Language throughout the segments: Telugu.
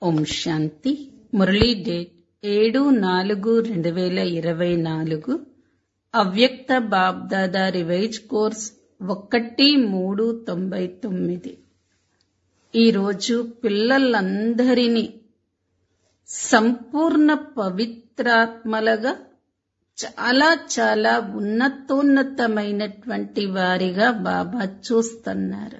ఓం శాంతి మురళీ డేట్ ఏడు నాలుగు రెండు వేల ఇరవై నాలుగు అవ్యక్త బాబ్దాదా రివైజ్ కోర్స్ ఒకటి మూడు తొంభై తొమ్మిది ఈరోజు పిల్లలందరినీ సంపూర్ణ పవిత్రాత్మలుగా చాలా చాలా ఉన్నతోన్నతమైనటువంటి వారిగా బాబా చూస్తున్నారు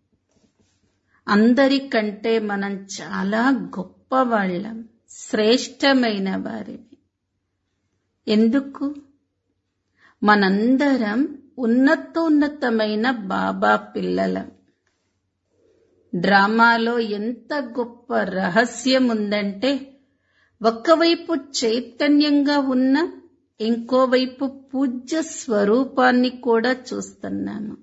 అందరికంటే మనం చాలా గొప్పవాళ్ళం శ్రేష్టమైన వారిని ఎందుకు మనందరం ఉన్నతోన్నతమైన బాబా పిల్లలం డ్రామాలో ఎంత గొప్ప రహస్యం ఉందంటే ఒకవైపు చైతన్యంగా ఉన్న ఇంకోవైపు పూజ్య స్వరూపాన్ని కూడా చూస్తున్నాము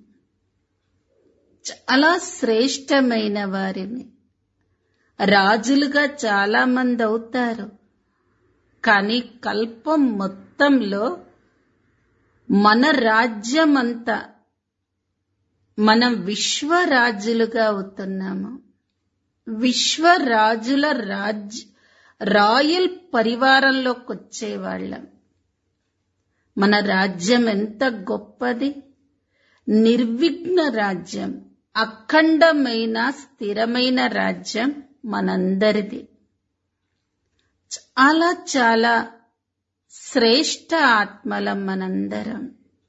చాలా శ్రేష్టమైన వారిని రాజులుగా చాలా మంది అవుతారు కానీ కల్పం మొత్తంలో మన రాజ్యం అంతా మనం విశ్వరాజులుగా అవుతున్నాము విశ్వరాజుల రాజ్ రాయల్ పరివారంలోకి వచ్చేవాళ్ళం మన రాజ్యం ఎంత గొప్పది నిర్విఘ్న రాజ్యం అఖండమైన స్థిరమైన రాజ్యం మనందరిది చాలా చాలా శ్రేష్ట ఆత్మలం మనందరం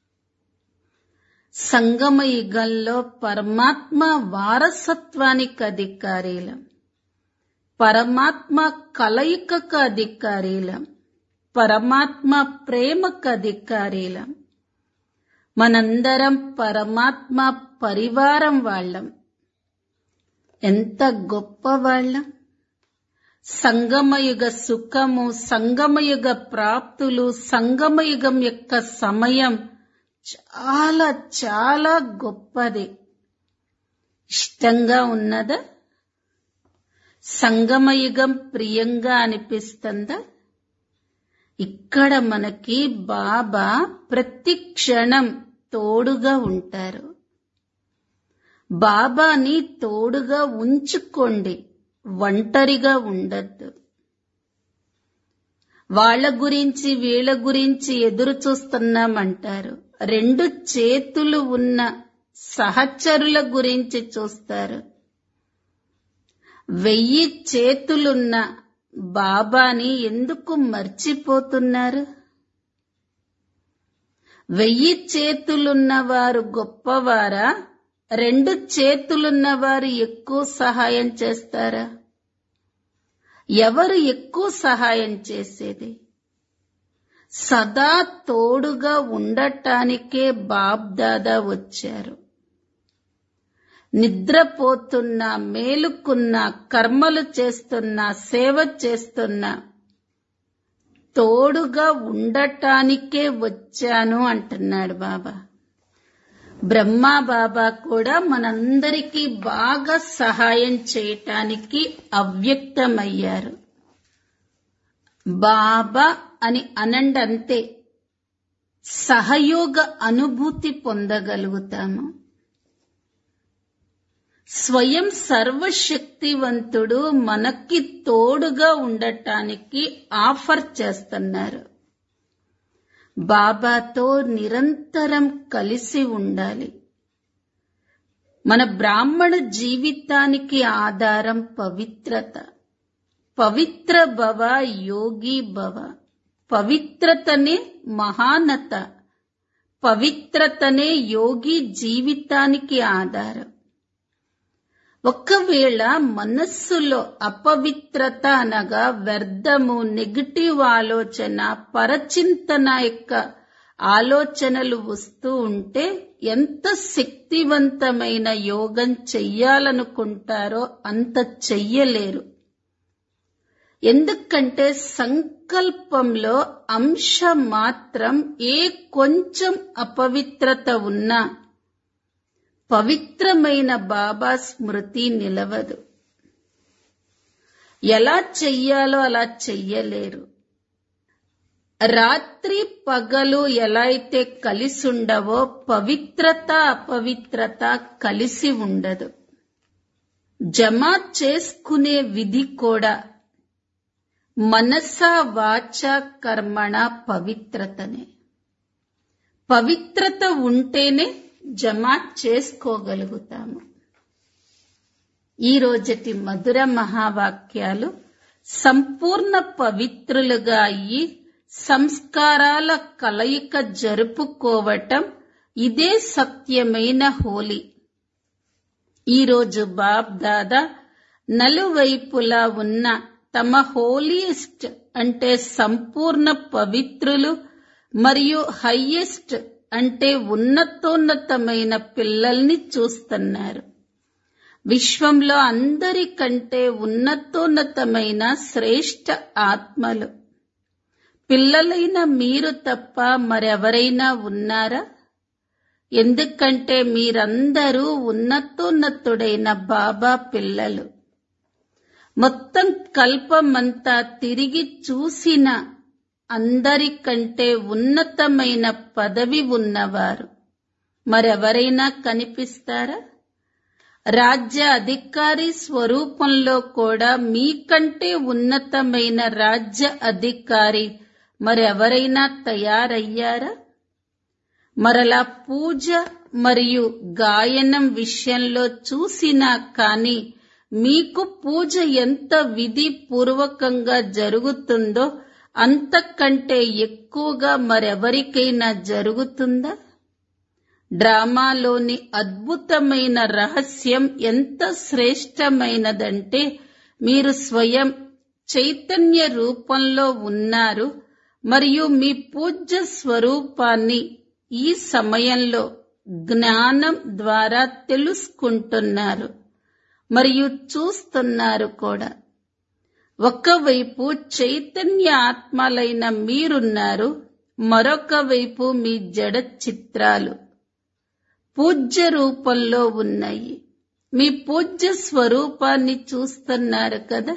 సంగమ యుగంలో పరమాత్మ వారసత్వానికి అధికారీలం పరమాత్మ కలయికకు అధికారీలం పరమాత్మ ప్రేమకు అధికారీలం మనందరం పరమాత్మ పరివారం వాళ్ళం ఎంత గొప్ప వాళ్ళం సంగమయుగ సుఖము సంగమయుగ ప్రాప్తులు సంగమయుగం యొక్క సమయం చాలా చాలా గొప్పది ఇష్టంగా ఉన్నదా సంగమయుగం ప్రియంగా అనిపిస్తుందా ఇక్కడ మనకి బాబా ప్రతి క్షణం తోడుగా ఉంటారు బాబాని తోడుగా ఉంచుకోండి ఒంటరిగా ఉండద్దు వాళ్ళ గురించి వీళ్ళ గురించి ఎదురు చూస్తున్నామంటారు రెండు చేతులు ఉన్న సహచరుల గురించి చూస్తారు వెయ్యి చేతులున్న బాబాని ఎందుకు మర్చిపోతున్నారు వెయ్యి చేతులున్నవారు గొప్పవారా రెండు చేతులున్నవారు ఎక్కువ సహాయం చేస్తారా ఎవరు ఎక్కువ సహాయం చేసేది సదా తోడుగా ఉండటానికే బాబ్దాదా వచ్చారు నిద్రపోతున్నా మేలుకున్నా కర్మలు చేస్తున్నా సేవ చేస్తున్నా తోడుగా ఉండటానికే వచ్చాను అంటున్నాడు బాబా బ్రహ్మా బాబా కూడా మనందరికీ బాగా సహాయం చేయటానికి అవ్యక్తమయ్యారు బాబా అని అనండి అంతే సహయోగ అనుభూతి పొందగలుగుతాము స్వయం సర్వశక్తివంతుడు మనకి తోడుగా ఉండటానికి ఆఫర్ చేస్తున్నారు బాబాతో నిరంతరం కలిసి ఉండాలి మన బ్రాహ్మణ జీవితానికి ఆధారం పవిత్రత పవిత్ర భవ యోగి భవ పవిత్రతనే మహానత పవిత్రతనే యోగి జీవితానికి ఆధారం ఒకవేళ మనస్సులో అపవిత్రత అనగా వ్యర్థము నెగిటివ్ ఆలోచన పరచింతన యొక్క ఆలోచనలు వస్తూ ఉంటే ఎంత శక్తివంతమైన యోగం చెయ్యాలనుకుంటారో అంత చెయ్యలేరు ఎందుకంటే సంకల్పంలో అంశ మాత్రం ఏ కొంచెం అపవిత్రత ఉన్నా పవిత్రమైన బాబా స్మృతి నిలవదు ఎలా చెయ్యాలో అలా చెయ్యలేరు రాత్రి పగలు ఎలా అయితే కలిసి ఉండవో పవిత్రత అపవిత్రత కలిసి ఉండదు జమ చేసుకునే విధి కూడా మనస వాచ కర్మణ పవిత్రతనే పవిత్రత ఉంటేనే జమ చేసుకోగలుగుతాము ఈ రోజటి మధుర మహావాక్యాలు సంపూర్ణ పవిత్రులుగా అయ్యి సంస్కారాల కలయిక జరుపుకోవటం ఇదే సత్యమైన హోలీ ఈరోజు బాబ్ దాదా నలువైపులా ఉన్న తమ హోలియెస్ట్ అంటే సంపూర్ణ పవిత్రులు మరియు హయ్యెస్ట్ అంటే ఉన్నతోన్నతమైన పిల్లల్ని చూస్తున్నారు విశ్వంలో అందరికంటే ఉన్నతోన్నతమైన శ్రేష్ఠ ఆత్మలు పిల్లలైన మీరు తప్ప మరెవరైనా ఉన్నారా ఎందుకంటే మీరందరూ ఉన్నతోన్నతుడైన బాబా పిల్లలు మొత్తం కల్పమంతా తిరిగి చూసిన అందరికంటే ఉన్నతమైన పదవి ఉన్నవారు మరెవరైనా కనిపిస్తారా రాజ్య అధికారి స్వరూపంలో కూడా మీకంటే ఉన్నతమైన రాజ్య అధికారి మరెవరైనా తయారయ్యారా మరలా పూజ మరియు గాయనం విషయంలో చూసినా కాని మీకు పూజ ఎంత విధి పూర్వకంగా జరుగుతుందో అంతకంటే ఎక్కువగా మరెవరికైనా జరుగుతుందా డ్రామాలోని అద్భుతమైన రహస్యం ఎంత శ్రేష్టమైనదంటే మీరు స్వయం చైతన్య రూపంలో ఉన్నారు మరియు మీ పూజ్య స్వరూపాన్ని ఈ సమయంలో జ్ఞానం ద్వారా తెలుసుకుంటున్నారు మరియు చూస్తున్నారు కూడా ఒకవైపు చైతన్య ఆత్మలైన మీరున్నారు మరొక వైపు మీ జడ చిత్రాలు పూజ్య రూపంలో ఉన్నాయి మీ పూజ్య స్వరూపాన్ని చూస్తున్నారు కదా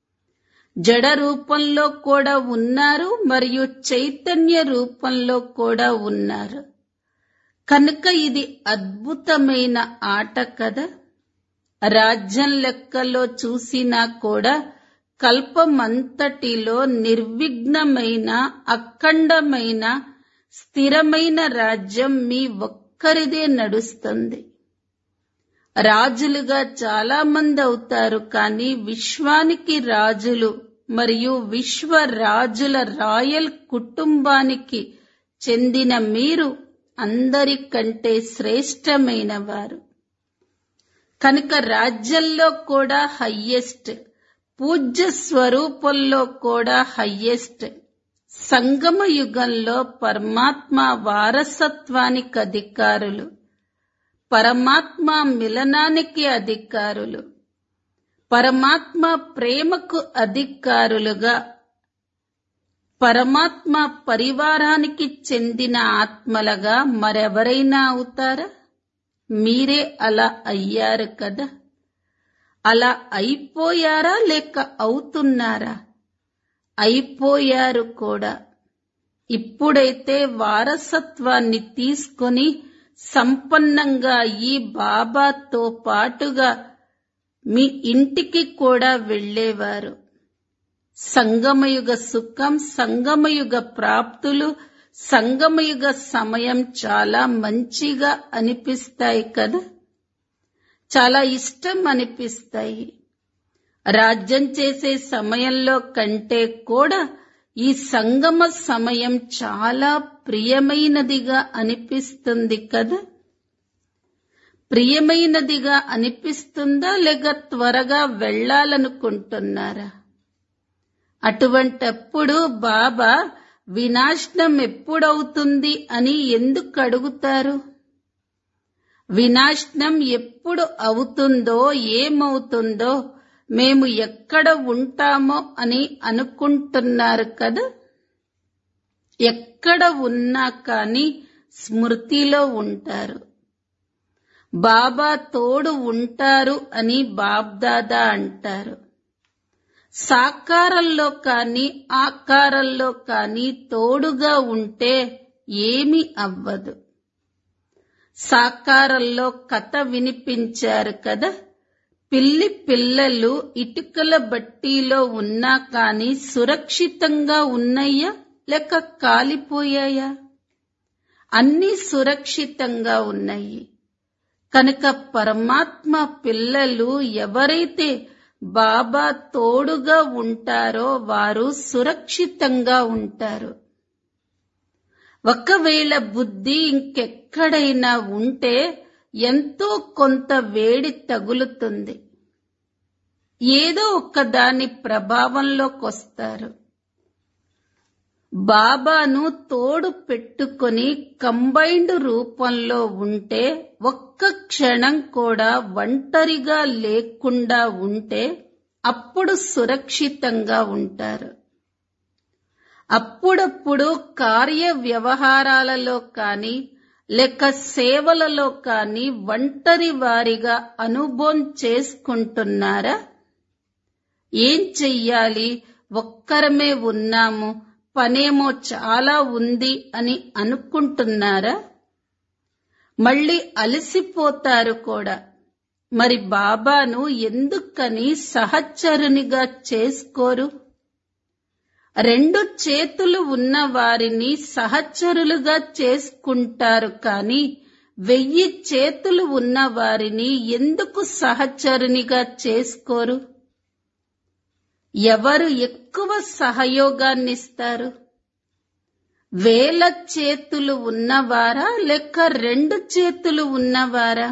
జడ రూపంలో కూడా ఉన్నారు మరియు చైతన్య రూపంలో కూడా ఉన్నారు కనుక ఇది అద్భుతమైన ఆట కదా రాజ్యం లెక్కలో చూసినా కూడా కల్పమంతటిలో నిర్విఘ్నమైన అఖండమైన స్థిరమైన రాజ్యం మీ ఒక్కరిదే నడుస్తుంది రాజులుగా చాలా మంది అవుతారు కానీ విశ్వానికి రాజులు మరియు విశ్వ రాజుల రాయల్ కుటుంబానికి చెందిన మీరు అందరికంటే శ్రేష్టమైన వారు కనుక రాజ్యంలో కూడా హయ్యెస్ట్ పూజ్య స్వరూపంలో కూడా హయ్యెస్ట్ సంగమ యుగంలో పరమాత్మ వారసత్వానికి అధికారులు పరమాత్మ మిలనానికి అధికారులు పరమాత్మ ప్రేమకు అధికారులుగా పరమాత్మ పరివారానికి చెందిన ఆత్మలుగా మరెవరైనా అవుతారా మీరే అలా అయ్యారు కదా అలా అయిపోయారా లేక అవుతున్నారా అయిపోయారు కూడా ఇప్పుడైతే వారసత్వాన్ని తీసుకొని సంపన్నంగా ఈ బాబాతో పాటుగా మీ ఇంటికి కూడా వెళ్ళేవారు సంగమయుగ సుఖం సంగమయుగ ప్రాప్తులు సంగమయుగ సమయం చాలా మంచిగా అనిపిస్తాయి కదా చాలా ఇష్టం అనిపిస్తాయి రాజ్యం చేసే సమయంలో కంటే కూడా ఈ సంగమ సమయం చాలా ప్రియమైనదిగా అనిపిస్తుంది కదా ప్రియమైనదిగా అనిపిస్తుందా లేక త్వరగా వెళ్ళాలనుకుంటున్నారా అటువంటప్పుడు బాబా వినాశనం ఎప్పుడవుతుంది అని ఎందుకు అడుగుతారు వినాశనం ఎప్పుడు అవుతుందో ఏమవుతుందో మేము ఎక్కడ ఉంటామో అని అనుకుంటున్నారు కదా ఎక్కడ ఉన్నా కానీ స్మృతిలో ఉంటారు బాబా తోడు ఉంటారు అని బాబ్దాదా అంటారు సాకారంలో కానీ ఆకారంలో కానీ తోడుగా ఉంటే ఏమి అవ్వదు సాకారంలో కథ వినిపించారు కదా పిల్లి పిల్లలు ఇటుకల బట్టీలో ఉన్నా కాని సురక్షితంగా ఉన్నాయా లేక కాలిపోయాయా అన్నీ సురక్షితంగా ఉన్నాయి కనుక పరమాత్మ పిల్లలు ఎవరైతే బాబా తోడుగా ఉంటారో వారు సురక్షితంగా ఉంటారు ఒకవేళ బుద్ధి ఇంకెక్కడైనా ఉంటే ఎంతో కొంత వేడి తగులుతుంది ఏదో ఒక్కదాని ప్రభావంలోకొస్తారు బాబాను తోడు పెట్టుకొని కంబైండ్ రూపంలో ఉంటే ఒక్క క్షణం కూడా ఒంటరిగా లేకుండా ఉంటే అప్పుడు సురక్షితంగా ఉంటారు అప్పుడప్పుడు కార్య వ్యవహారాలలో కాని లేక సేవలలో కాని ఒంటరి వారిగా అనుభవం చేసుకుంటున్నారా ఏం చెయ్యాలి ఒక్కరమే ఉన్నాము పనేమో చాలా ఉంది అని అనుకుంటున్నారా మళ్ళీ అలసిపోతారు కూడా మరి బాబాను ఎందుకని సహచరునిగా చేసుకోరు రెండు చేతులు ఉన్న వారిని సహచరులుగా చేసుకుంటారు కాని వెయ్యి చేతులు ఉన్న వారిని ఎందుకు సహచరునిగా చేసుకోరు ఎవరు ఎక్కువ సహయోగాన్నిస్తారు వేల చేతులు ఉన్నవారా లేక రెండు చేతులు ఉన్నవారా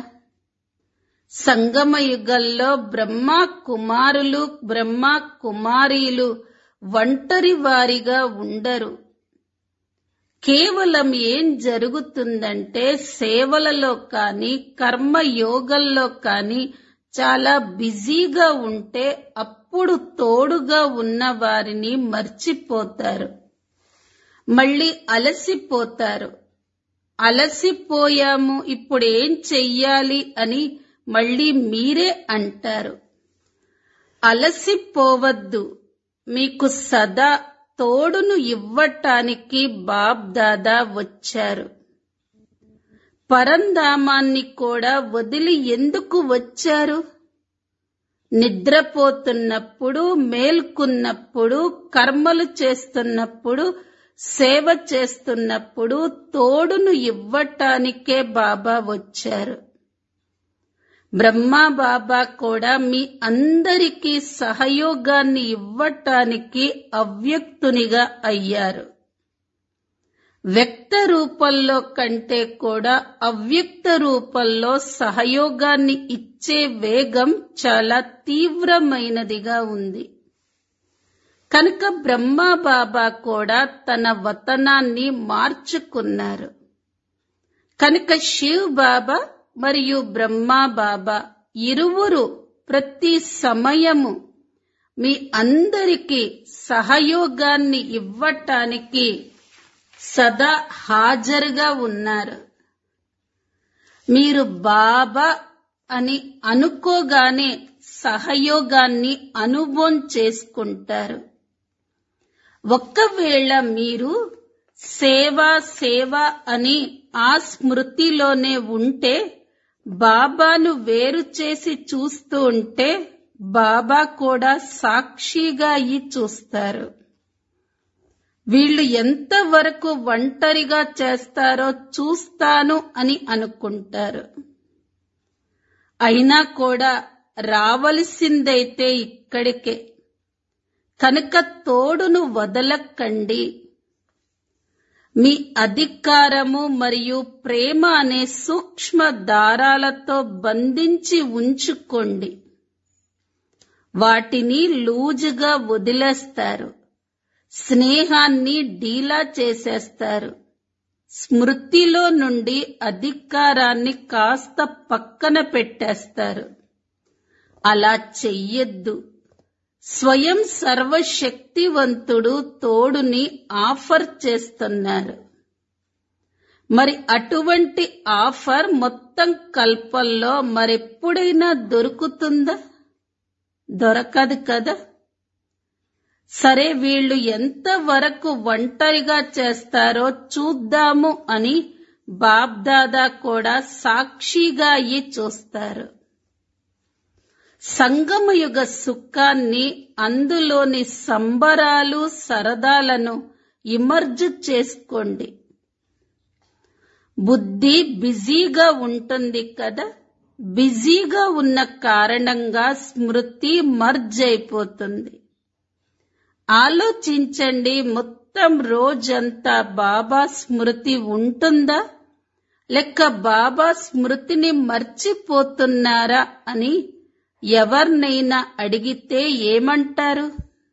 సంగమయుగంలో బ్రహ్మ కుమారులు బ్రహ్మ కుమారీలు ఒంటరి వారిగా ఉండరు కేవలం ఏం జరుగుతుందంటే సేవలలో కాని కర్మయోగంలో కాని చాలా బిజీగా ఉంటే అప్పుడు తోడుగా ఉన్న వారిని మర్చిపోతారు మళ్ళీ అలసిపోతారు అలసిపోయాము ఇప్పుడు ఏం చెయ్యాలి అని మళ్ళీ మీరే అంటారు అలసిపోవద్దు మీకు సదా తోడును ఇవ్వటానికి బాబ్ దాదా వచ్చారు పరంధామాన్ని కూడా వదిలి ఎందుకు వచ్చారు నిద్రపోతున్నప్పుడు మేల్కున్నప్పుడు కర్మలు చేస్తున్నప్పుడు సేవ చేస్తున్నప్పుడు తోడును ఇవ్వటానికే బాబా వచ్చారు బ్రహ్మా బాబా కూడా మీ అందరికీ సహయోగాన్ని ఇవ్వటానికి అవ్యక్తునిగా అయ్యారు వ్యక్త రూపంలో కంటే కూడా అవ్యక్త రూపంలో సహయోగాన్ని ఇచ్చే వేగం చాలా తీవ్రమైనదిగా ఉంది కనుక బ్రహ్మా బాబా కూడా తన వతనాన్ని మార్చుకున్నారు కనుక శివ్ బాబా మరియు బ్రహ్మా బాబా ఇరువురు ప్రతి సమయము మీ అందరికీ సహయోగాన్ని ఇవ్వటానికి సదా హాజరుగా ఉన్నారు మీరు బాబా అని అనుకోగానే సహయోగాన్ని అనుభవం చేసుకుంటారు ఒక్కవేళ మీరు సేవ సేవ అని ఆ స్మృతిలోనే ఉంటే బాబాను వేరు చేసి చూస్తూ ఉంటే బాబా కూడా సాక్షిగా అయి చూస్తారు వీళ్ళు ఎంతవరకు ఒంటరిగా చేస్తారో చూస్తాను అని అనుకుంటారు అయినా కూడా రావలసిందైతే ఇక్కడికే కనుక తోడును వదలకండి మీ అధికారము మరియు ప్రేమ అనే సూక్ష్మ దారాలతో బంధించి ఉంచుకోండి వాటిని లూజుగా వదిలేస్తారు స్నేహాన్ని డీలా చేసేస్తారు స్మృతిలో నుండి అధికారాన్ని కాస్త పక్కన పెట్టేస్తారు అలా చెయ్యొద్దు స్వయం సర్వశక్తివంతుడు తోడుని ఆఫర్ చేస్తున్నారు మరి అటువంటి ఆఫర్ మొత్తం కల్పంలో మరెప్పుడైనా దొరుకుతుందా దొరకదు కదా సరే వీళ్ళు ఎంత వరకు ఒంటరిగా చేస్తారో చూద్దాము అని బాబ్దాదా కూడా సాక్షిగా అయ్యి చూస్తారు సంగమయుగ సుఖాన్ని అందులోని సంబరాలు సరదాలను ఇమర్జు చేసుకోండి బుద్ధి బిజీగా ఉంటుంది కదా బిజీగా ఉన్న కారణంగా స్మృతి మర్జ్ అయిపోతుంది ఆలోచించండి మొత్తం రోజంతా బాబా స్మృతి ఉంటుందా లేక బాబా స్మృతిని మర్చిపోతున్నారా అని ఎవరినైనా అడిగితే ఏమంటారు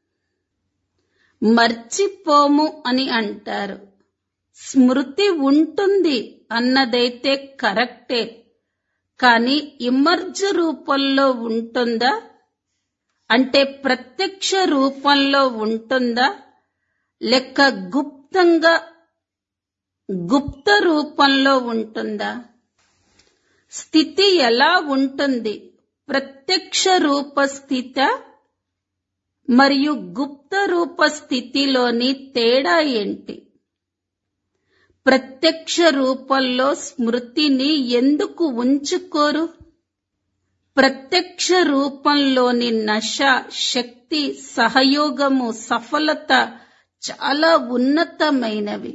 మర్చిపోము అని అంటారు స్మృతి ఉంటుంది అన్నదైతే కరెక్టే కానీ ఇమర్జ రూపంలో ఉంటుందా అంటే ప్రత్యక్ష రూపంలో ఉంటుందా లెక్క గుప్తంగా గుప్త రూపంలో ఉంటుందా స్థితి ఎలా ఉంటుంది ప్రత్యక్ష రూప స్థిత మరియు గుప్త రూప స్థితిలోని తేడా ఏంటి ప్రత్యక్ష రూపంలో స్మృతిని ఎందుకు ఉంచుకోరు ప్రత్యక్ష రూపంలోని నశ శక్తి సహయోగము సఫలత చాలా ఉన్నతమైనవి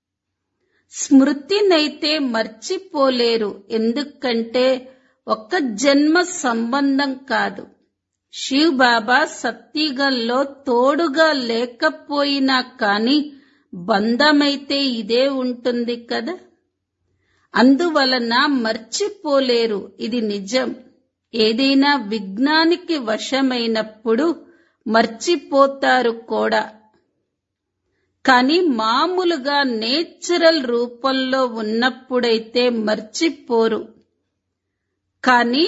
స్మృతినైతే మర్చిపోలేరు ఎందుకంటే ఒక జన్మ సంబంధం కాదు శివ్ బాబా సత్తిగల్లో తోడుగా లేకపోయినా కాని బంధమైతే ఇదే ఉంటుంది కదా అందువలన మర్చిపోలేరు ఇది నిజం ఏదైనా విజ్ఞానికి వశమైనప్పుడు మర్చిపోతారు కూడా కానీ మామూలుగా నేచురల్ రూపంలో ఉన్నప్పుడైతే మర్చిపోరు కానీ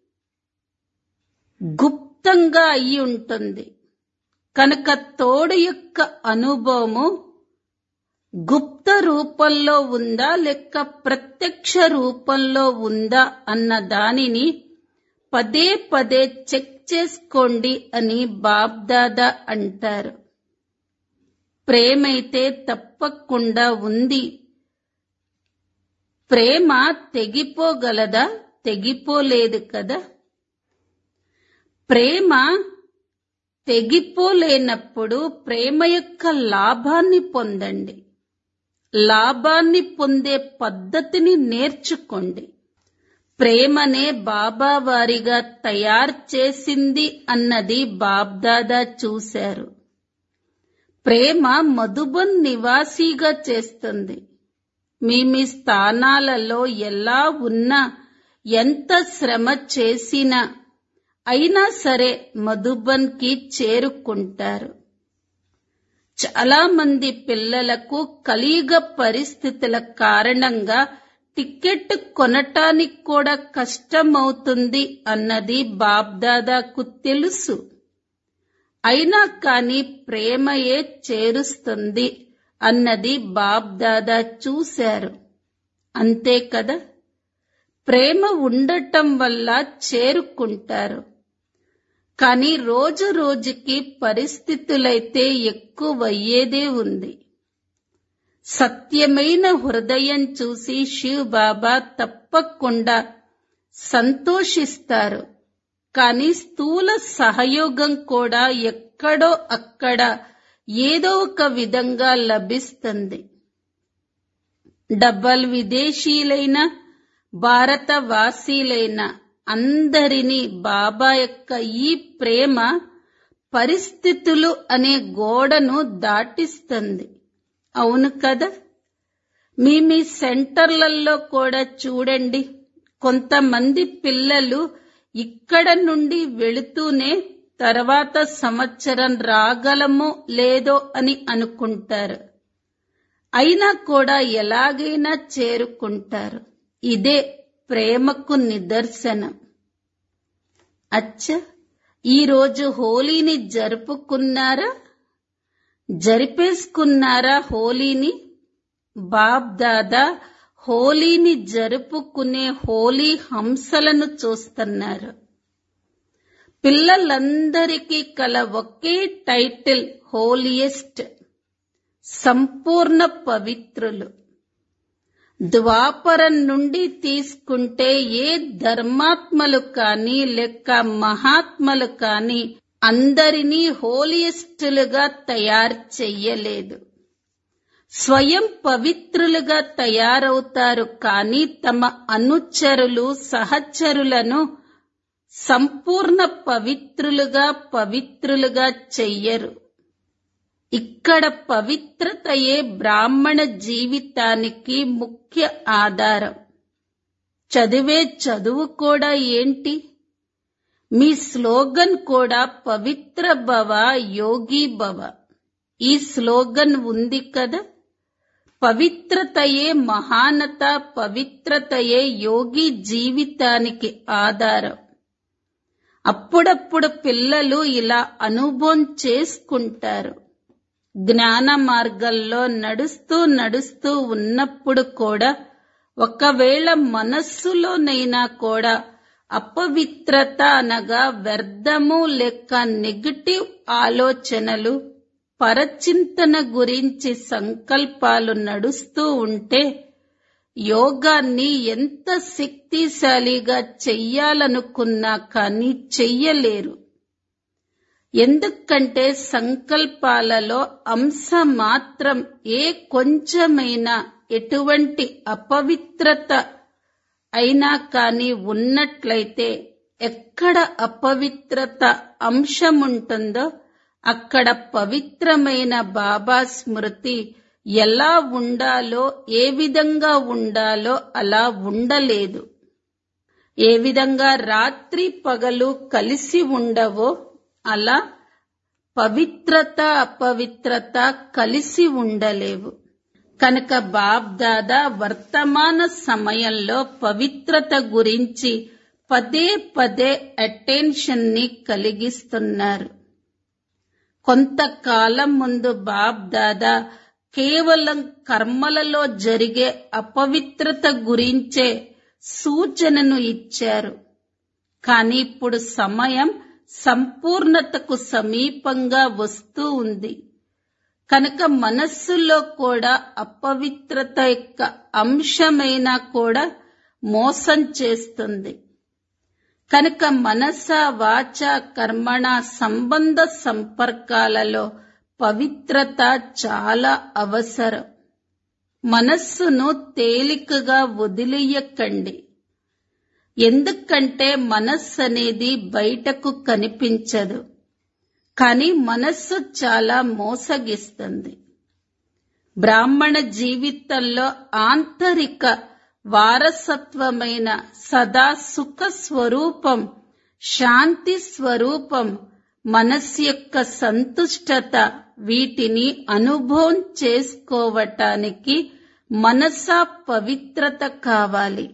గుప్తంగా అయి ఉంటుంది కనుక తోడు యొక్క అనుభవము గుప్త రూపంలో ఉందా లేక ప్రత్యక్ష రూపంలో ఉందా అన్న దానిని పదే పదే చెక్ చేసుకోండి అని బాబ్దాదా అంటారు ప్రేమైతే తప్పకుండా ఉంది ప్రేమ తెగిపోగలదా తెగిపోలేదు కదా ప్రేమ తెగిపోలేనప్పుడు ప్రేమ యొక్క లాభాన్ని పొందండి లాభాన్ని పొందే పద్ధతిని నేర్చుకోండి ప్రేమనే బాబా వారిగా తయారు చేసింది అన్నది బాబ్దాదా చూశారు ప్రేమ మధుబన్ నివాసీగా చేస్తుంది మీ మీ స్థానాలలో ఎలా ఉన్నా ఎంత శ్రమ చేసినా అయినా సరే మధుబన్ కి చేరుకుంటారు చాలా మంది పిల్లలకు కలియుగ పరిస్థితుల కారణంగా టికెట్ కొనటానికి కూడా కష్టమవుతుంది అన్నది బాబ్దాదాకు తెలుసు అయినా కాని ప్రేమయే చేరుస్తుంది అన్నది బాబ్దాదా చూశారు అంతే కదా ప్రేమ ఉండటం వల్ల చేరుకుంటారు కానీ రోజు రోజుకి పరిస్థితులైతే ఎక్కువయ్యేదే ఉంది సత్యమైన హృదయం చూసి శివ్ బాబా తప్పకుండా సంతోషిస్తారు కానీ స్థూల సహయోగం కూడా ఎక్కడో అక్కడ ఏదో ఒక విధంగా లభిస్తుంది డబ్బల్ విదేశీలైన భారతవాసీలైన అందరినీ బాబా యొక్క ఈ ప్రేమ పరిస్థితులు అనే గోడను దాటిస్తుంది అవును కదా మీ మీ సెంటర్లలో కూడా చూడండి కొంతమంది పిల్లలు ఇక్కడ నుండి వెళుతూనే తర్వాత సంవత్సరం రాగలమో లేదో అని అనుకుంటారు అయినా కూడా ఎలాగైనా చేరుకుంటారు ఇదే ప్రేమకు నిదర్శనం అచ్చ ఈరోజు హోలీని జరుపుకున్నారా జరిపేసుకున్నారా హోలీని బాబ్ దాదా హోలీని జరుపుకునే హోలీ హంసలను చూస్తున్నారు పిల్లలందరికీ కల ఒకే టైటిల్ హోలియెస్ట్ సంపూర్ణ పవిత్రులు ద్వాపరం నుండి తీసుకుంటే ఏ ధర్మాత్మలు కాని లేక మహాత్మలు కాని అందరినీ హోలియస్టులుగా తయారు చెయ్యలేదు స్వయం పవిత్రులుగా తయారవుతారు కానీ తమ అనుచరులు సహచరులను సంపూర్ణ పవిత్రులుగా పవిత్రులుగా చెయ్యరు ఇక్కడ పవిత్రతయే బ్రాహ్మణ జీవితానికి ముఖ్య ఆధారం చదివే చదువు కూడా ఏంటి మీ స్లోగన్ కూడా పవిత్ర భవ యోగి భవ ఈ స్లోగన్ ఉంది కదా పవిత్రతయే మహానత పవిత్రతయే యోగి జీవితానికి ఆధారం అప్పుడప్పుడు పిల్లలు ఇలా అనుభవం చేసుకుంటారు జ్ఞాన మార్గంలో నడుస్తూ నడుస్తూ ఉన్నప్పుడు కూడా ఒకవేళ మనస్సులోనైనా కూడా అపవిత్రత అనగా వ్యర్థము లేక నెగటివ్ ఆలోచనలు పరచింతన గురించి సంకల్పాలు నడుస్తూ ఉంటే యోగాన్ని ఎంత శక్తిశాలిగా చెయ్యాలనుకున్నా కానీ చెయ్యలేరు ఎందుకంటే సంకల్పాలలో అంశ మాత్రం ఏ కొంచెమైనా ఎటువంటి అపవిత్రత అయినా కానీ ఉన్నట్లయితే ఎక్కడ అపవిత్రత అంశముంటుందో అక్కడ పవిత్రమైన బాబా స్మృతి ఎలా ఉండాలో ఏ విధంగా ఉండాలో అలా ఉండలేదు ఏ విధంగా రాత్రి పగలు కలిసి ఉండవో అలా పవిత్రత అపవిత్రత కలిసి ఉండలేవు కనుక బాబ్ దాదా వర్తమాన సమయంలో పవిత్రత గురించి పదే పదే అటెన్షన్ ని కలిగిస్తున్నారు కొంతకాలం ముందు బాబ్ దాదా కేవలం కర్మలలో జరిగే అపవిత్రత గురించే సూచనను ఇచ్చారు కానీ ఇప్పుడు సమయం సంపూర్ణతకు సమీపంగా వస్తూ ఉంది కనుక మనస్సులో కూడా అపవిత్రత యొక్క అంశమైనా కూడా మోసం చేస్తుంది కనుక మనస వాచ కర్మణ సంబంధ సంపర్కాలలో పవిత్రత చాలా అవసరం మనస్సును తేలికగా వదిలియకండి ఎందుకంటే మనస్సు అనేది బయటకు కనిపించదు కానీ మనస్సు చాలా మోసగిస్తుంది బ్రాహ్మణ జీవితంలో ఆంతరిక వారసత్వమైన సదా సుఖ స్వరూపం శాంతి స్వరూపం మనస్సు యొక్క సంతుష్టత వీటిని అనుభవం చేసుకోవటానికి మనసా పవిత్రత కావాలి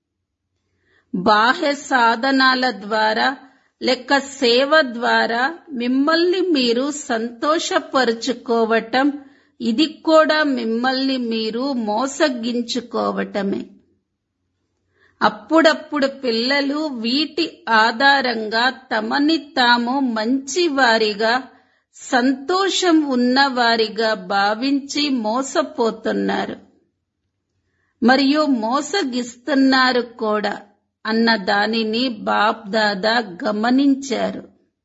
బాహ్య సాధనాల ద్వారా లేక సేవ ద్వారా మిమ్మల్ని మీరు సంతోషపరుచుకోవటం ఇది కూడా మిమ్మల్ని మీరు మోసగించుకోవటమే అప్పుడప్పుడు పిల్లలు వీటి ఆధారంగా తమని తాము మంచివారిగా సంతోషం ఉన్నవారిగా భావించి మోసపోతున్నారు మరియు మోసగిస్తున్నారు కూడా అన్న దానిని బాప్ దాదా గమనించారు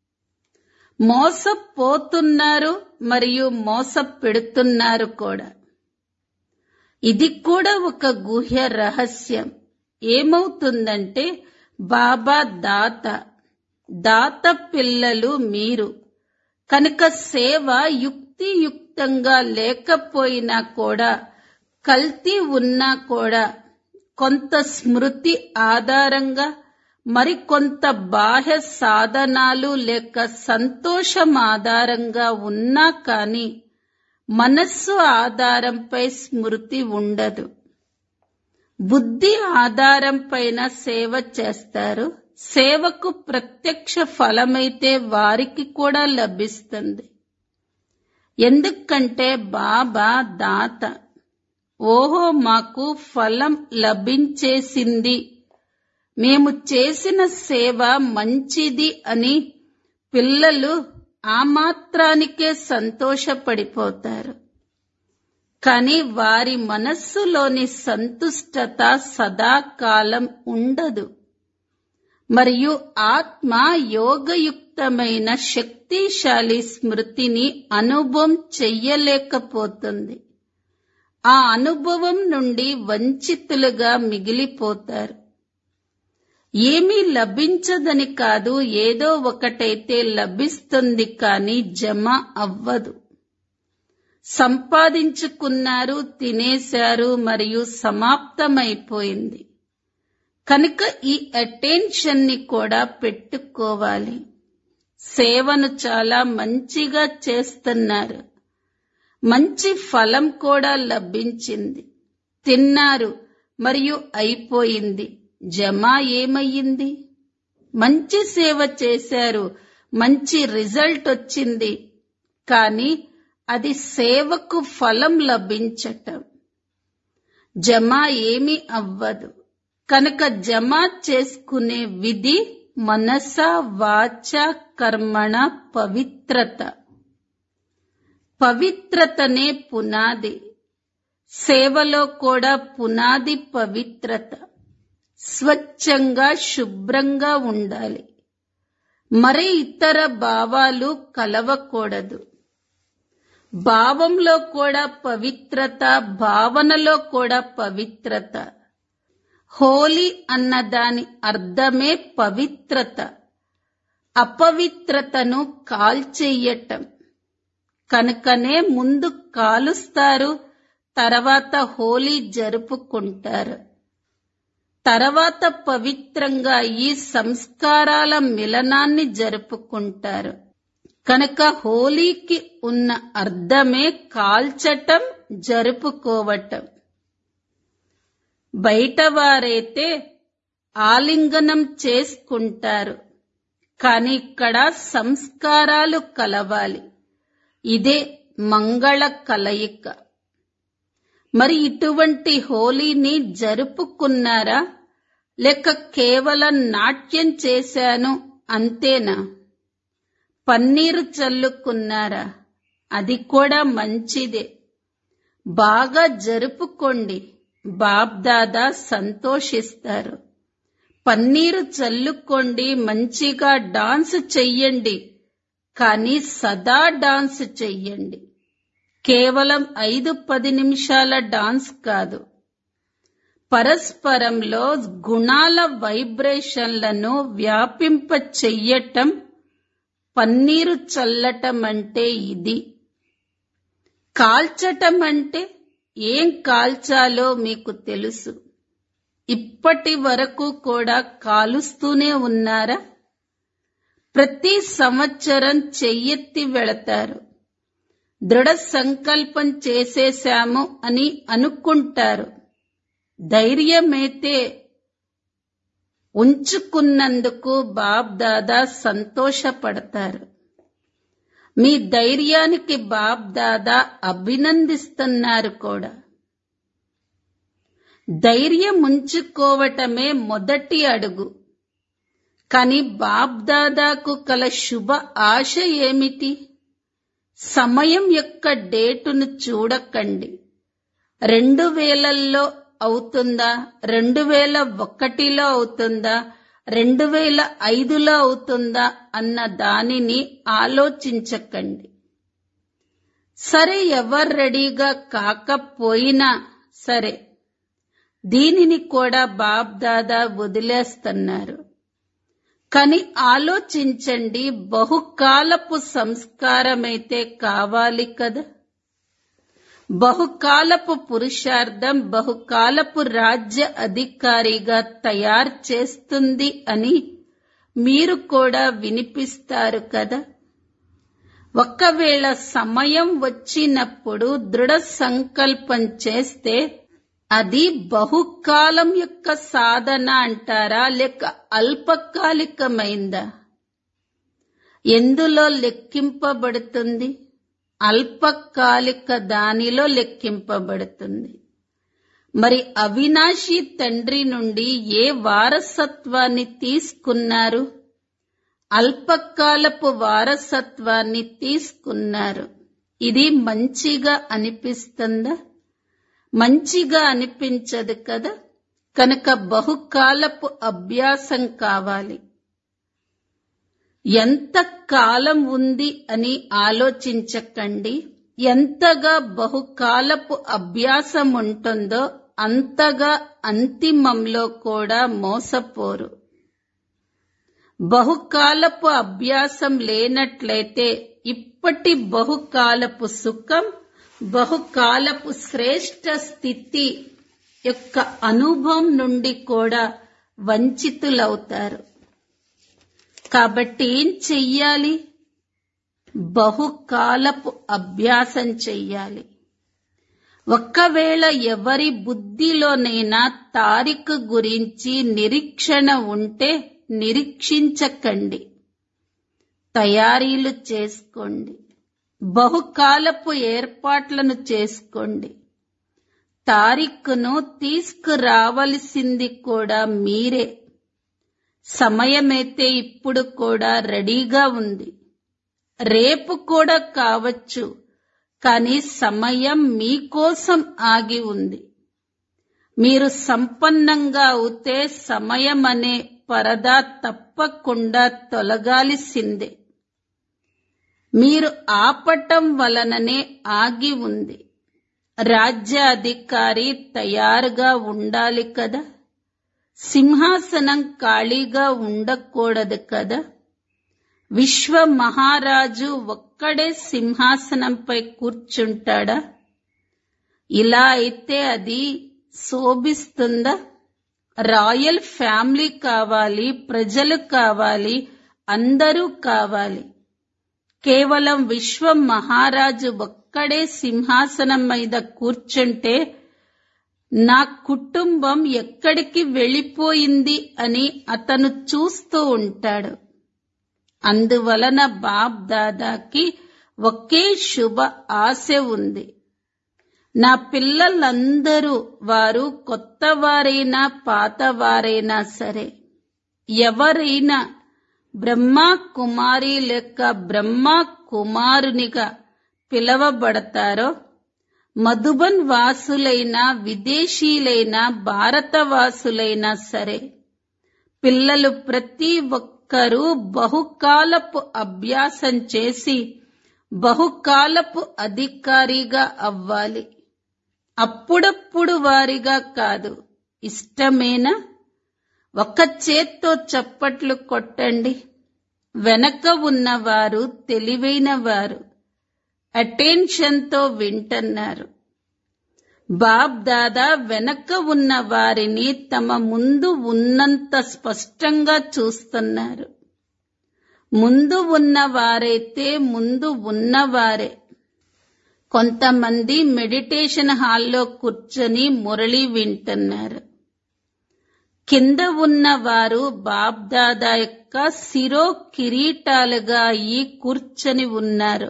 మోసపోతున్నారు మరియు మోస పెడుతున్నారు కూడా ఇది కూడా ఒక గుహ్య రహస్యం ఏమవుతుందంటే బాబా దాత దాత పిల్లలు మీరు కనుక సేవ యుక్తియుక్తంగా లేకపోయినా కూడా కల్తీ ఉన్నా కూడా కొంత స్మృతి ఆధారంగా మరికొంత బాహ్య సాధనాలు లేక సంతోషం ఆధారంగా ఉన్నా కానీ మనస్సు ఆధారంపై స్మృతి ఉండదు బుద్ధి ఆధారం పైన సేవ చేస్తారు సేవకు ప్రత్యక్ష ఫలమైతే వారికి కూడా లభిస్తుంది ఎందుకంటే బాబా దాత ఓహో మాకు ఫలం లభించేసింది మేము చేసిన సేవ మంచిది అని పిల్లలు ఆ మాత్రానికే సంతోషపడిపోతారు కాని వారి మనస్సులోని సంతుష్టత సదాకాలం ఉండదు మరియు ఆత్మ యోగయుక్తమైన శక్తిశాలి స్మృతిని అనుభవం చెయ్యలేకపోతుంది ఆ అనుభవం నుండి వంచితులుగా మిగిలిపోతారు ఏమీ లభించదని కాదు ఏదో ఒకటైతే లభిస్తుంది కానీ జమ అవ్వదు సంపాదించుకున్నారు తినేశారు మరియు సమాప్తమైపోయింది కనుక ఈ అటెన్షన్ ని కూడా పెట్టుకోవాలి సేవను చాలా మంచిగా చేస్తున్నారు మంచి ఫలం కూడా లభించింది తిన్నారు మరియు అయిపోయింది జమ ఏమయ్యింది మంచి సేవ చేశారు మంచి రిజల్ట్ వచ్చింది కానీ అది సేవకు ఫలం లభించటం జమ ఏమీ అవ్వదు కనుక జమ చేసుకునే విధి మనస వాచ కర్మణ పవిత్రత పవిత్రతనే పునాది సేవలో కూడా పునాది పవిత్రత స్వచ్ఛంగా శుభ్రంగా ఉండాలి మరి ఇతర భావాలు కలవకూడదు భావంలో కూడా పవిత్రత భావనలో కూడా పవిత్రత హోలీ అన్న దాని అర్థమే పవిత్రత అపవిత్రతను కాల్చెయ్యటం కనుకనే ముందు కాలుస్తారు తర్వాత హోలీ జరుపుకుంటారు తర్వాత పవిత్రంగా ఈ సంస్కారాల మిలనాన్ని జరుపుకుంటారు కనుక హోలీకి ఉన్న అర్థమే కాల్చటం జరుపుకోవటం బయట వారైతే ఆలింగనం చేసుకుంటారు కాని ఇక్కడ సంస్కారాలు కలవాలి ఇదే మంగళ కలయిక మరి ఇటువంటి హోలీని జరుపుకున్నారా లేక కేవలం నాట్యం చేశాను అంతేనా పన్నీరు చల్లుకున్నారా అది కూడా మంచిదే బాగా జరుపుకోండి బాబ్దాదా సంతోషిస్తారు పన్నీరు చల్లుకోండి మంచిగా డాన్స్ చెయ్యండి కానీ సదా డాన్స్ చెయ్యండి కేవలం ఐదు పది నిమిషాల డాన్స్ కాదు పరస్పరంలో గుణాల వైబ్రేషన్లను వ్యాపింప చెయ్యటం పన్నీరు చల్లటం అంటే ఇది కాల్చటం అంటే ఏం కాల్చాలో మీకు తెలుసు ఇప్పటి వరకు కూడా కాలుస్తూనే ఉన్నారా ప్రతి సంవత్సరం చెయ్యెత్తి వెళతారు దృఢ సంకల్పం చేసేశాము అని అనుకుంటారు ధైర్యమైతే ఉంచుకున్నందుకు బాబ్ దాదా సంతోషపడతారు మీ ధైర్యానికి బాబ్ దాదా అభినందిస్తున్నారు కూడా ధైర్యం ఉంచుకోవటమే మొదటి అడుగు కాని బాబ్ దాదాకు కల శుభ ఆశ ఏమిటి సమయం యొక్క డేటును చూడకండి రెండు వేలల్లో అవుతుందా రెండు వేల ఒకటిలో అవుతుందా రెండు వేల ఐదులో అవుతుందా అన్న దానిని ఆలోచించకండి సరే ఎవరు రెడీగా కాకపోయినా సరే దీనిని కూడా బాబ్ దాదా వదిలేస్తున్నారు కానీ ఆలోచించండి బహుకాలపు సంస్కారమైతే కావాలి కదా బహుకాలపు పురుషార్థం బహుకాలపు రాజ్య అధికారిగా తయారు చేస్తుంది అని మీరు కూడా వినిపిస్తారు కదా ఒకవేళ సమయం వచ్చినప్పుడు దృఢ సంకల్పం చేస్తే అది బహుకాలం యొక్క సాధన అంటారా లేక అల్పకాలికమైందా ఎందులో లెక్కింపబడుతుంది అల్పకాలిక దానిలో లెక్కింపబడుతుంది మరి అవినాశి తండ్రి నుండి ఏ వారసత్వాన్ని తీసుకున్నారు అల్పకాలపు వారసత్వాన్ని తీసుకున్నారు ఇది మంచిగా అనిపిస్తుందా మంచిగా అనిపించదు కదా కనుక బహుకాలపు అభ్యాసం కావాలి ఎంత కాలం ఉంది అని ఆలోచించకండి ఎంతగా బహుకాలపు అభ్యాసం ఉంటుందో అంతగా అంతిమంలో కూడా మోసపోరు బహుకాలపు అభ్యాసం లేనట్లయితే ఇప్పటి బహుకాలపు సుఖం బహుకాలపు శ్రేష్ట స్థితి యొక్క అనుభవం నుండి కూడా వంచితులవుతారు కాబట్టి ఏం చెయ్యాలి బహుకాలపు అభ్యాసం చెయ్యాలి ఒక్కవేళ ఎవరి బుద్ధిలోనైనా తారీఖు గురించి నిరీక్షణ ఉంటే నిరీక్షించకండి తయారీలు చేసుకోండి బహుకాలపు ఏర్పాట్లను చేసుకోండి తారీఖును తీసుకురావలసింది కూడా మీరే సమయమైతే ఇప్పుడు కూడా రెడీగా ఉంది రేపు కూడా కావచ్చు కానీ సమయం మీకోసం ఆగి ఉంది మీరు సంపన్నంగా అవుతే సమయం అనే పరదా తప్పకుండా తొలగాల్సిందే మీరు ఆపటం వలననే ఆగి ఉంది రాజ్య అధికారి తయారుగా ఉండాలి కదా సింహాసనం ఖాళీగా ఉండకూడదు కదా విశ్వ మహారాజు ఒక్కడే సింహాసనంపై కూర్చుంటాడా ఇలా అయితే అది శోభిస్తుందా రాయల్ ఫ్యామిలీ కావాలి ప్రజలు కావాలి అందరూ కావాలి కేవలం విశ్వ మహారాజు ఒక్కడే సింహాసనం మీద కూర్చుంటే నా కుటుంబం ఎక్కడికి వెళ్ళిపోయింది అని అతను చూస్తూ ఉంటాడు అందువలన బాబ్ దాదాకి ఒకే శుభ ఆశ ఉంది నా పిల్లలందరూ వారు కొత్త వారైనా పాత వారైనా సరే ఎవరైనా బ్రహ్మ కుమారి లేక బ్రహ్మ కుమారునిగా పిలవబడతారో మధుబన్ వాసులైన విదేశీలైన భారతవాసులైనా సరే పిల్లలు ప్రతి ఒక్కరూ బహుకాలపు అభ్యాసం చేసి బహుకాలపు అధికారిగా అవ్వాలి అప్పుడప్పుడు వారిగా కాదు ఇష్టమేనా ఒక చేత్తో చప్పట్లు కొట్టండి వెనక ఉన్నవారు తెలివైన వారు అటెన్షన్తో వింటున్నారు బాబ్ దాదా వెనక ఉన్న వారిని తమ ముందు ఉన్నంత స్పష్టంగా చూస్తున్నారు ముందు ఉన్న వారైతే ముందు ఉన్నవారే కొంతమంది మెడిటేషన్ హాల్లో కూర్చొని మురళి వింటున్నారు కింద ఉన్న వారు బాబ్దాదా యొక్క శిరో కిరీటాలుగా ఈ కూర్చొని ఉన్నారు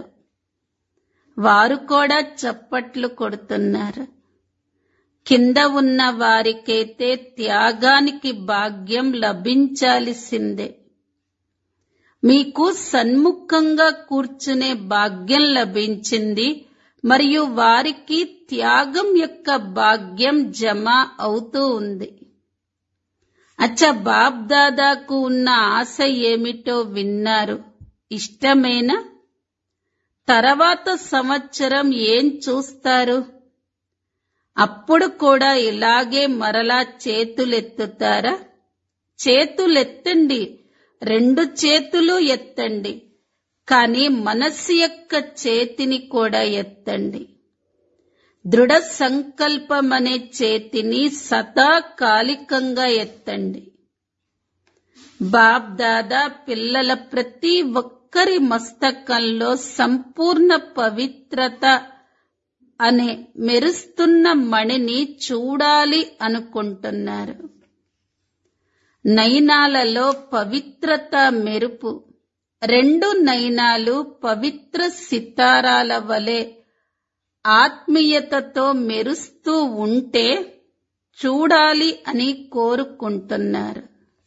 వారు కూడా చప్పట్లు కొడుతున్నారు కింద ఉన్న వారికైతే త్యాగానికి భాగ్యం లభించాల్సిందే మీకు సన్ముఖంగా కూర్చునే భాగ్యం లభించింది మరియు వారికి త్యాగం యొక్క భాగ్యం జమ అవుతూ ఉంది అచ్చ బాబ్ దాదాకు ఉన్న ఆశ ఏమిటో విన్నారు ఇష్టమేనా తర్వాత సంవత్సరం ఏం చూస్తారు అప్పుడు కూడా ఇలాగే మరలా చేతులెత్తుతారా చేతులెత్తండి రెండు చేతులు ఎత్తండి కానీ మనస్సు యొక్క చేతిని కూడా ఎత్తండి దృఢ సంకల్పం అనే చేతిని సదాకాలికంగా ఎత్తండి బాబ్ దాదా పిల్లల ప్రతి ఒక్కరి మస్తకంలో సంపూర్ణ పవిత్రత అనే మెరుస్తున్న మణిని చూడాలి అనుకుంటున్నారు నయనాలలో పవిత్రత మెరుపు రెండు నయనాలు పవిత్ర సితారాల వలె ఆత్మీయతతో మెరుస్తూ ఉంటే చూడాలి అని కోరుకుంటున్నారు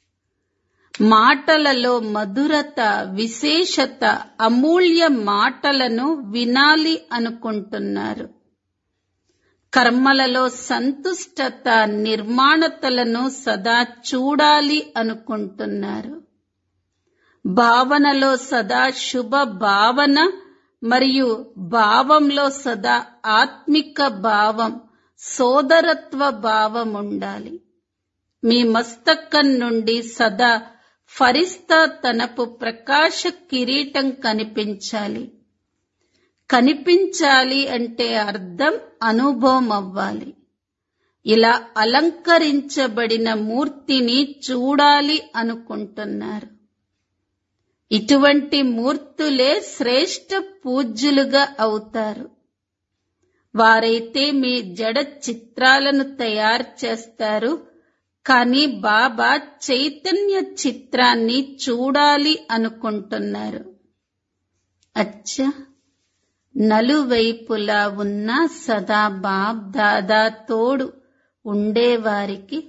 మాటలలో మధురత విశేషత అమూల్య మాటలను వినాలి అనుకుంటున్నారు కర్మలలో సంతుష్టత నిర్మాణతలను సదా చూడాలి అనుకుంటున్నారు భావనలో సదా శుభ భావన మరియు భావంలో సదా ఆత్మిక భావం సోదరత్వ భావం ఉండాలి మీ మస్తకం నుండి సదా ఫరిస్తా తనపు ప్రకాశ కిరీటం కనిపించాలి కనిపించాలి అంటే అర్థం అనుభవం అవ్వాలి ఇలా అలంకరించబడిన మూర్తిని చూడాలి అనుకుంటున్నారు ఇటువంటి మూర్తులే శ్రేష్ఠ పూజ్యులుగా అవుతారు వారైతే మీ జడ చిత్రాలను తయారు చేస్తారు కానీ బాబా చైతన్య చిత్రాన్ని చూడాలి అనుకుంటున్నారు అచ్చా నలువైపులా ఉన్న సదా బాబ్ దాదా తోడు ఉండేవారికి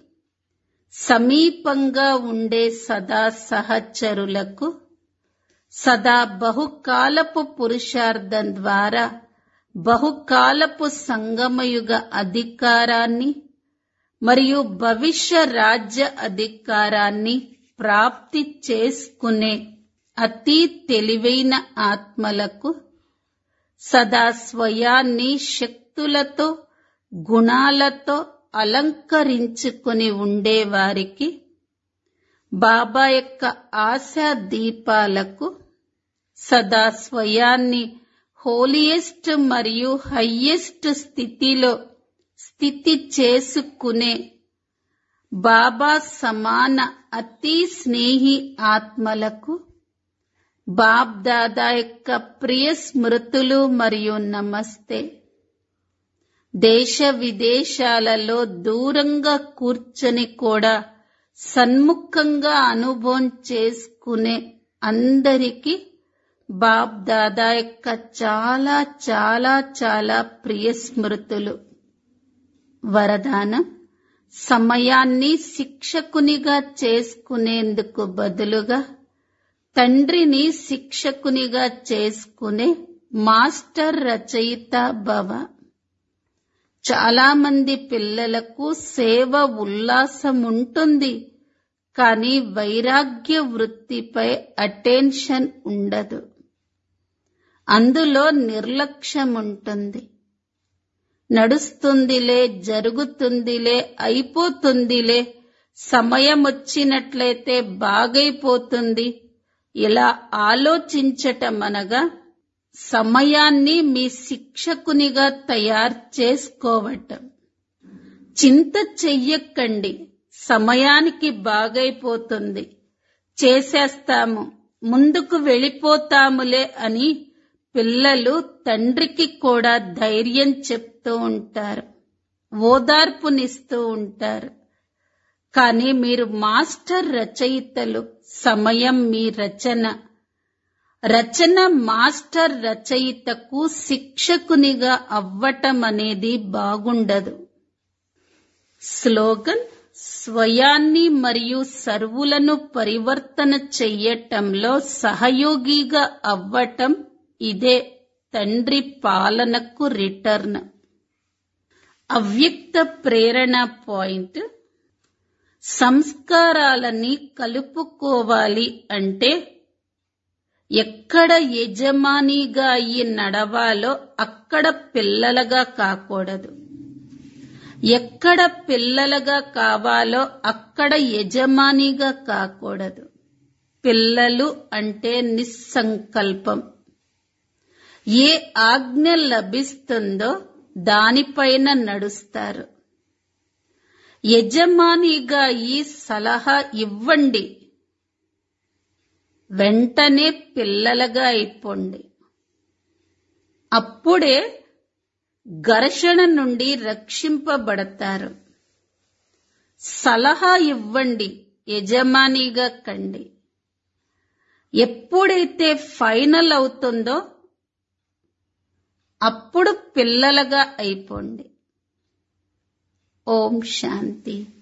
సమీపంగా ఉండే సదా సహచరులకు సదా బహుకాలపు పురుషార్థం ద్వారా బహుకాలపు సంగమయుగ అధికారాన్ని మరియు భవిష్య రాజ్య అధికారాన్ని ప్రాప్తి చేసుకునే అతి తెలివైన ఆత్మలకు సదా స్వయాన్ని శక్తులతో గుణాలతో అలంకరించుకుని ఉండేవారికి బాబా యొక్క ఆశా దీపాలకు సదా స్వయాన్ని హోలియెస్ట్ మరియు హయ్యెస్ట్ స్థితిలో స్థితి చేసుకునే బాబా సమాన అతి స్నేహి ఆత్మలకు బాబ్ దాదా యొక్క ప్రియ స్మృతులు మరియు నమస్తే దేశ విదేశాలలో దూరంగా కూర్చొని కూడా సన్ముఖంగా అనుభవం చేసుకునే అందరికీ బాబ్ దాదా యొక్క చాలా చాలా చాలా ప్రియ స్మృతులు వరదానం సమయాన్ని శిక్షకునిగా చేసుకునేందుకు బదులుగా తండ్రిని శిక్షకునిగా చేసుకునే మాస్టర్ రచయిత భవ చాలా మంది పిల్లలకు సేవ ఉల్లాసం ఉంటుంది కానీ వైరాగ్య వృత్తిపై అటెన్షన్ ఉండదు అందులో నిర్లక్ష్యం ఉంటుంది నడుస్తుందిలే జరుగుతుందిలే అయిపోతుందిలే సమయం వచ్చినట్లయితే బాగైపోతుంది ఇలా ఆలోచించటం అనగా సమయాన్ని మీ శిక్షకునిగా తయారు చేసుకోవటం చింత చెయ్యకండి సమయానికి బాగైపోతుంది చేసేస్తాము ముందుకు వెళ్ళిపోతాములే అని పిల్లలు తండ్రికి కూడా ధైర్యం చెప్తూ ఉంటారు ఓదార్పునిస్తూ ఉంటారు కానీ మీరు మాస్టర్ రచయితలు సమయం మీ రచన రచన మాస్టర్ రచయితకు శిక్షకునిగా అవ్వటం అనేది బాగుండదు స్లోగన్ స్వయాన్ని మరియు సర్వులను పరివర్తన చెయ్యటంలో సహయోగిగా అవ్వటం ఇదే తండ్రి పాలనకు రిటర్న్ అవ్యక్త ప్రేరణ పాయింట్ సంస్కారాలని కలుపుకోవాలి అంటే ఎక్కడ యజమానిగా అయ్యి నడవాలో అక్కడ పిల్లలుగా కాకూడదు ఎక్కడ పిల్లలుగా కావాలో అక్కడ యజమానిగా కాకూడదు పిల్లలు అంటే నిస్సంకల్పం ఏ ఆజ్ఞ లభిస్తుందో దానిపైన నడుస్తారు యజమానిగా ఈ సలహా ఇవ్వండి వెంటనే పిల్లలుగా అయిపోండి అప్పుడే ఘర్షణ నుండి రక్షింపబడతారు సలహా ఇవ్వండి యజమానిగా కండి ఎప్పుడైతే ఫైనల్ అవుతుందో అప్పుడు పిల్లలుగా అయిపోండి ఓం శాంతి